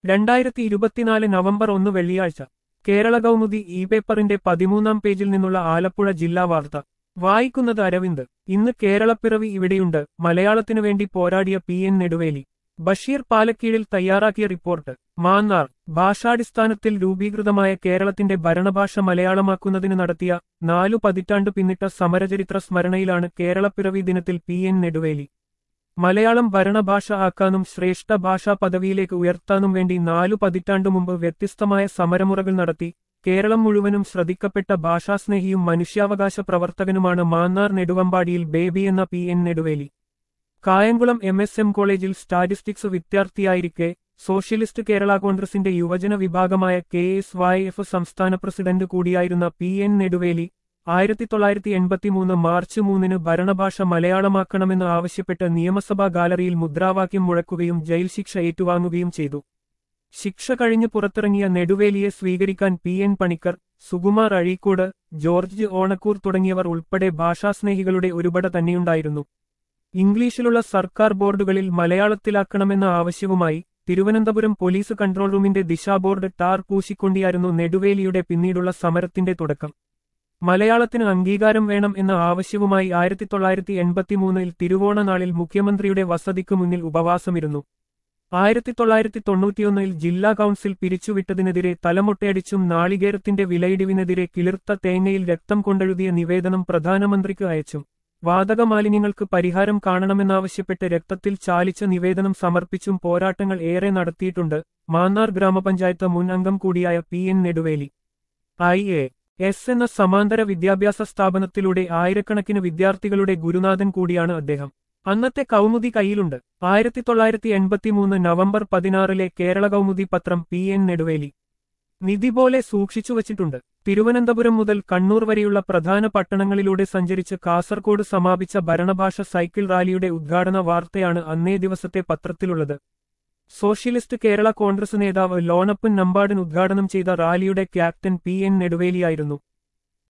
രണ്ടായിരത്തി ഇരുപത്തിനാല് നവംബർ ഒന്ന് വെള്ളിയാഴ്ച കേരള കൗമുദി ഇ പേപ്പറിന്റെ പതിമൂന്നാം പേജിൽ നിന്നുള്ള ആലപ്പുഴ ജില്ലാ വാർത്ത വായിക്കുന്നത് അരവിന്ദ് ഇന്ന് കേരളപ്പിറവി ഇവിടെയുണ്ട് മലയാളത്തിനു വേണ്ടി പോരാടിയ പി എൻ നെടുവേലി ബഷീർ പാലക്കീഴിൽ തയ്യാറാക്കിയ റിപ്പോർട്ട് മാന്നാർ ഭാഷാടിസ്ഥാനത്തിൽ രൂപീകൃതമായ കേരളത്തിന്റെ ഭരണഭാഷ മലയാളമാക്കുന്നതിന് നടത്തിയ നാലു പതിറ്റാണ്ടു പിന്നിട്ട സമരചരിത്ര സ്മരണയിലാണ് കേരളപ്പിറവി ദിനത്തിൽ പി എൻ നെടുവേലി മലയാളം ഭരണഭാഷ ആക്കാനും ശ്രേഷ്ഠ ഭാഷാ പദവിയിലേക്ക് ഉയർത്താനും വേണ്ടി നാലു പതിറ്റാണ്ടു മുമ്പ് വ്യത്യസ്തമായ സമരമുറകൾ നടത്തി കേരളം മുഴുവനും ശ്രദ്ധിക്കപ്പെട്ട ഭാഷാസ്നേഹിയും മനുഷ്യാവകാശ പ്രവർത്തകനുമാണ് മാന്നാർ നെടുവമ്പാടിയിൽ ബേബി എന്ന P N Neduveli Kayamkulam M S M കോളേജിൽ സ്റ്റാറ്റിസ്റ്റിക്സ് വിദ്യാർത്ഥിയായിരിക്കെ സോഷ്യലിസ്റ്റ് കേരള കോൺഗ്രസിന്റെ യുവജന വിഭാഗമായ കെ എസ് വൈ എഫ് സംസ്ഥാന പ്രസിഡന്റ് കൂടിയായിരുന്ന പി എൻ നെടുവേലി ആയിരത്തി തൊള്ളായിരത്തി എൺപത്തിമൂന്ന് മാർച്ച് മൂന്നിന് ഭരണഭാഷ മലയാളമാക്കണമെന്ന് ആവശ്യപ്പെട്ട് നിയമസഭാ ഗാലറിയിൽ മുദ്രാവാക്യം മുഴക്കുകയും ജയിൽ ശിക്ഷ ഏറ്റുവാങ്ങുകയും ചെയ്തു ശിക്ഷ കഴിഞ്ഞ് പുറത്തിറങ്ങിയ നെടുവേലിയെ സ്വീകരിക്കാൻ പി എൻ പണിക്കർ സുകുമാർ അഴീക്കോട് ജോർജ് ഓണക്കൂർ തുടങ്ങിയവർ ഉൾപ്പെടെ ഭാഷാസ്നേഹികളുടെ ഒരുപട തന്നെയുണ്ടായിരുന്നു ഇംഗ്ലീഷിലുള്ള സർക്കാർ ബോർഡുകളിൽ മലയാളത്തിലാക്കണമെന്ന ആവശ്യവുമായി തിരുവനന്തപുരം പോലീസ് കൺട്രോൾ റൂമിന്റെ ദിശാ ബോർഡ് ടാർ പൂശിക്കൊണ്ടിയായിരുന്നു നെടുവേലിയുടെ പിന്നീടുള്ള സമരത്തിന്റെ തുടക്കം മലയാളത്തിന് അംഗീകാരം വേണം എന്ന ആവശ്യവുമായി ആയിരത്തി തൊള്ളായിരത്തി എൺപത്തിമൂന്നിൽ തിരുവോണനാളിൽ മുഖ്യമന്ത്രിയുടെ വസതിക്കു മുന്നിൽ ഉപവാസമിരുന്നു ആയിരത്തി തൊള്ളായിരത്തി തൊണ്ണൂറ്റിയൊന്നിൽ ജില്ലാ കൗൺസിൽ പിരിച്ചുവിട്ടതിനെതിരെ തലമുട്ടയടിച്ചും നാളികേരത്തിന്റെ വിലയിടിവിനെതിരെ കിളിർത്ത തേങ്ങയിൽ രക്തം കൊണ്ടെഴുതിയ നിവേദനം പ്രധാനമന്ത്രിക്ക് അയച്ചും വാതക മാലിന്യങ്ങൾക്ക് പരിഹാരം കാണണമെന്നാവശ്യപ്പെട്ട് രക്തത്തിൽ ചാലിച്ച നിവേദനം സമർപ്പിച്ചും പോരാട്ടങ്ങൾ ഏറെ നടത്തിയിട്ടുണ്ട് മാന്നാർ ഗ്രാമപഞ്ചായത്ത് മുൻ അംഗം കൂടിയായ P N Neduveli I A S എന്ന സമാന്തര വിദ്യാഭ്യാസ സ്ഥാപനത്തിലൂടെ ആയിരക്കണക്കിന് വിദ്യാർത്ഥികളുടെ ഗുരുനാഥൻ കൂടിയാണ് അദ്ദേഹം അന്നത്തെ കൗമുദി കയ്യിലുണ്ട് ആയിരത്തി തൊള്ളായിരത്തി എൺപത്തിമൂന്ന് നവംബർ പതിനാറിലെ കേരള കൗമുദി പത്രം പി എൻ നെടുവേലി നിധി പോലെ സൂക്ഷിച്ചു വച്ചിട്ടുണ്ട് തിരുവനന്തപുരം മുതൽ കണ്ണൂർ വരെയുള്ള പ്രധാന പട്ടണങ്ങളിലൂടെ സഞ്ചരിച്ച് കാസർകോട് സമാപിച്ച ഭരണഭാഷ സൈക്കിൾ റാലിയുടെ ഉദ്ഘാടന വാർത്തയാണ് അന്നേ ദിവസത്തെ പത്രത്തിലുള്ളത് സോഷ്യലിസ്റ്റ് കേരള കോൺഗ്രസ് നേതാവ് ലോണപ്പൻ നമ്പാടൻ ഉദ്ഘാടനം ചെയ്ത റാലിയുടെ ക്യാപ്റ്റൻ പി എൻ നെടുവേലിയായിരുന്നു